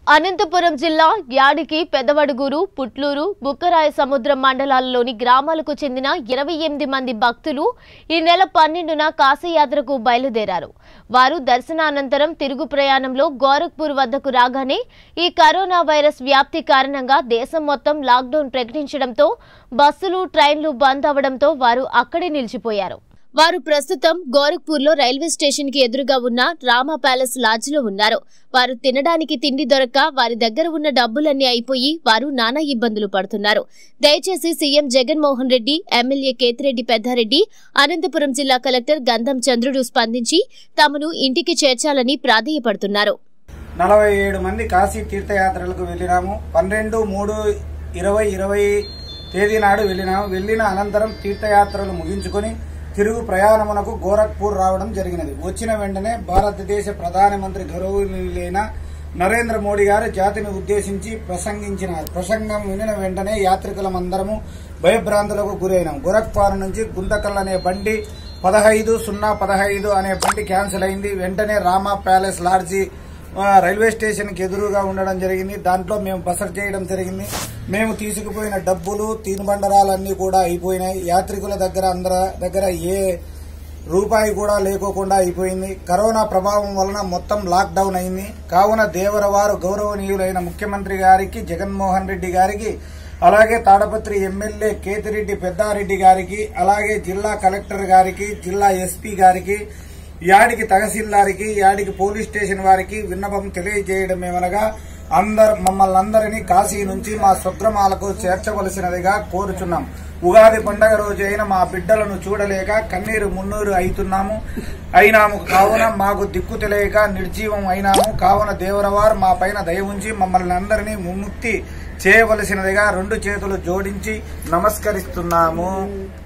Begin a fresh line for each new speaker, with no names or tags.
అనంతపురం జిల్లా యాడికి పెదవడుగూరు పుట్లూరు బుక్కరాయ సముద్రం మండలాల్లోని గ్రామాలకు చెందిన ఇరవై ఎనిమిది మంది భక్తులు ఈ నెల పన్నెండున కాశీయాత్రకు బయలుదేరారు వారు దర్శనానంతరం తిరుగు ప్రయాణంలో గోరఖ్పూర్ వద్దకు రాగానే ఈ కరోనా వైరస్ వ్యాప్తి కారణంగా దేశం మొత్తం లాక్డౌన్ ప్రకటించడంతో బస్సులు ట్రైన్లు బంద్ అవడంతో వారు అక్కడే నిలిచిపోయారు వారు ప్రస్తుతం గోరఖ్పూర్లో రైల్వే స్టేషన్ కి ఎదురుగా ఉన్న రామా ప్యాలెస్ లాడ్జ్ లో ఉన్నారు వారు తినడానికి తిండి దొరక్క వారి దగ్గర ఉన్న డబ్బులన్నీ అయిపోయి వారు నానా ఇబ్బందులు పడుతున్నారు దయచేసి సీఎం జగన్మోహన్ రెడ్డి ఎమ్మెల్యే కేతిరెడ్డి పెద్దారెడ్డి అనంతపురం జిల్లా కలెక్టర్ గంధం చంద్రుడు స్పందించి తమను ఇంటికి చేర్చాలని ప్రాధేయపడుతున్నారు
నలభై ఏడు మంది కాశీ తీర్థయాత్రలకు వెళ్ళినాము పన్నెండు మూడు ఇరవై ఇరవై తేదీ నాడు వెళ్ళినాము వెళ్ళిన అనంతరం తీర్థయాత్రలు ముగించుకొని తిరుగు ప్రయాణమునకు గోరఖ్పూర్ రావడం జరిగినది వచ్చిన వెంటనే భారతదేశ ప్రధానమంత్రి గౌరవనీయులైన నరేంద్ర మోడీ గారు జాతిని ఉద్దేశించి ప్రసంగించినారు ప్రసంగం వినిన వెంటనే యాత్రికులమందరము భయభ్రాంతులకు గురైనాం గోరఖ్పూర్ నుంచి గుంతకల్ అనే బండి పదహైదు సున్నా పదహైదు అనే బండి క్యాన్సిల్ అయింది వెంటనే రామా ప్యాలెస్ లాడ్జీ ఆ, రైల్వే స్టేషన్ కి ఎదురుగా ఉండడం జరిగింది దాంట్లో మేము బసర్ చేయడం జరిగింది మేము తీసుకుపోయిన డబ్బులు తినుబండరాలన్నీ కూడా అయిపోయినాయి యాత్రికుల దగ్గర అందర దగ్గర ఏ రూపాయి కూడా లేకోకుండా అయిపోయింది కరోనా ప్రభావం వలన మొత్తం లాక్ డౌన్ అయింది కావున దేవరవారు గౌరవనీయులైన ముఖ్యమంత్రి గారికి జగన్మోహన్ రెడ్డి గారికి అలాగే తాడపత్రి ఎమ్మెల్యే కేతిరెడ్డి పెద్దారెడ్డి గారికి అలాగే జిల్లా కలెక్టర్ గారికి జిల్లా ఎస్పీ గారికి యాడికి తహసీల్దారికి యాడికి పోలీస్ స్టేషన్ వారికి విన్నపం తెలియజేయడం ఏమనగా అందరు మమ్మల్ని అందరినీ కాశీ నుంచి మా స్వగ్రమాలకు చేర్చవలసినదిగా కోరుచున్నాం ఉగాది పండగ రోజు అయిన మా బిడ్డలను చూడలేక కన్నీరు మున్నూరు అయితున్నాము అయినాము కావున మాకు దిక్కు తెలియక నిర్జీవం అయినాము కావున దేవరవారు మా పైన దయ ఉంచి మమ్మల్ని అందరినీ ముముక్తి చేయవలసినదిగా రెండు చేతులు జోడించి నమస్కరిస్తున్నాము